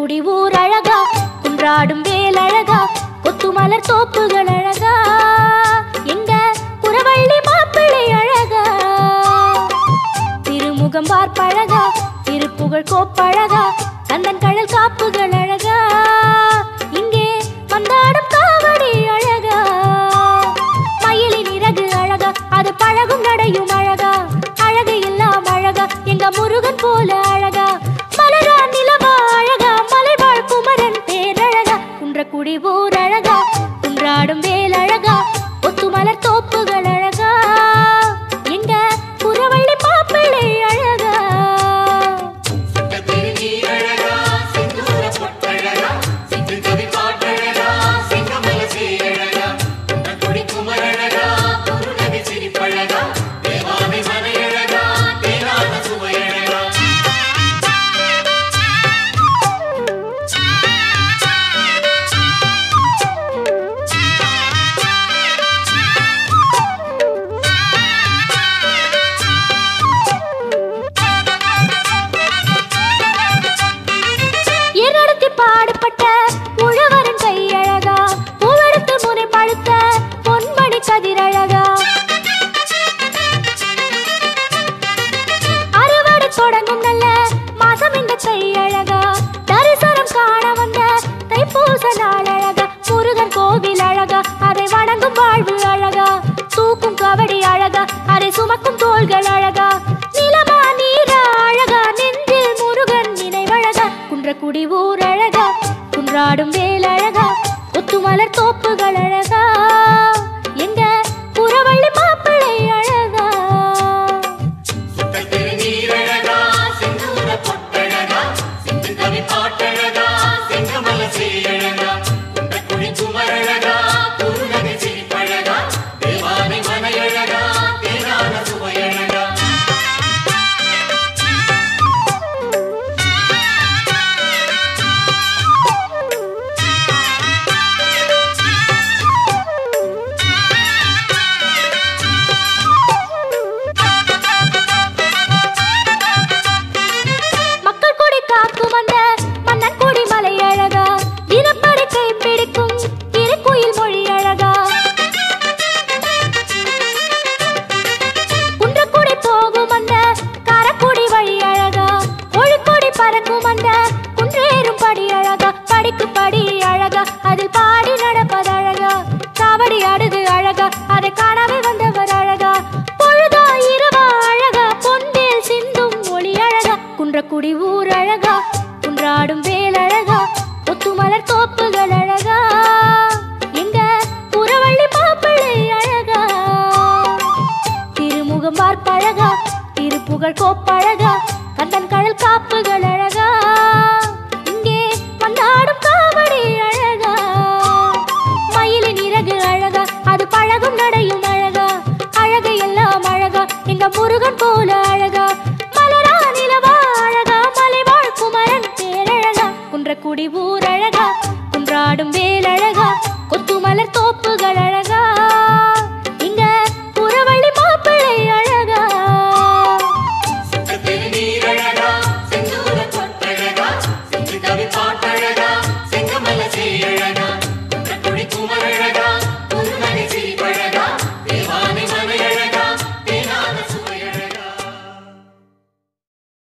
குன்றக்குடி ஊர் அழகா குன்றாடும் வேல் அழகா கொத்துமலர் தோப்புகள் அழகா எங்க புறவள்ளி மாப்பிள்ளை அழகா திருமுகம் பார்ப்பழகா திருப்புகழ் கோப்பழகா கந்தன் கடல் காப்புகள் அழகா இங்கே வந்தாடும் காவடி அழகா மயிலின் இறகு அழகா அது பழகும் நடையும் அழகா அழகு எல்லாம் அழகா எங்க முருகன் போல அழகா மலரா நிலவா அழகா மலைவாழ் குமரன் பேரழகா குன்றக்குடி ஊர் அழகா குன்றாடும் வேல் அழகா ஒத்து மலர் தோப்புகள் அழகா எங்க புறவள்ளி மாப்பிள்ளை அழகா என்னடத்தி பாடுபட்ட உழவரின் கையழகா பூவெடுத்து முனை பழுத்த பொன்மணி கதிரழகா அறுவடை தொடங்கும் நல்ல மாசம் இந்த கையழகா தரிசனம் காண வந்த தைப்பூச நாள் அழகா முருகன் கோவில் அழகா அதை வணங்கும் வாழ்வு அழகா தூக்கும் கபடி அழகா அதை சுமக்கும் தோள்கள் அழகா நிலமா நீரா அழகா நெஞ்சில் முருகன் நினைவழகா குன்றக்குடி ஊர் அழகா குன்றாடும் வேல் அழகா கொத்துமலர் தோப்புகள் அழகா எங்க புறவள்ளி மாப்பிள்ளை அழகா மக்கள் கொடி காக்கும் அந்த மன்னன் கொடி மலை அழகா தினப்படி கை பிடிக்கும் திருக்குயில் மொழி அழகா குன்றக்குடி போகும் அந்த காரக்குடி வழி அழகா ஒழுக்கொடி பறக்கும் அந்த குன்றேறும் படி அழகா படிக்கு படி அழகா அதில் பாடி நடப்பது அழகா காவடி ஆடுது அழகா அதை காணாமல் வந்தவர் அழகா பொழுதா இரவா அழகா பொன்வேல் சிந்தும் ஒளி அழகா குன்றக்குடி ஊர் அழகா குன்றாடும் வேல் அழகா ஒத்துமலர் தோப்புகள் அழகா எங்க புறவள்ளி மாப்பிள்ளை அழகா திருமுகம் பார்ப்பழகா திருப்புகழ் கோப்பழகா கந்தன் கடல் காப்புகள் அழகா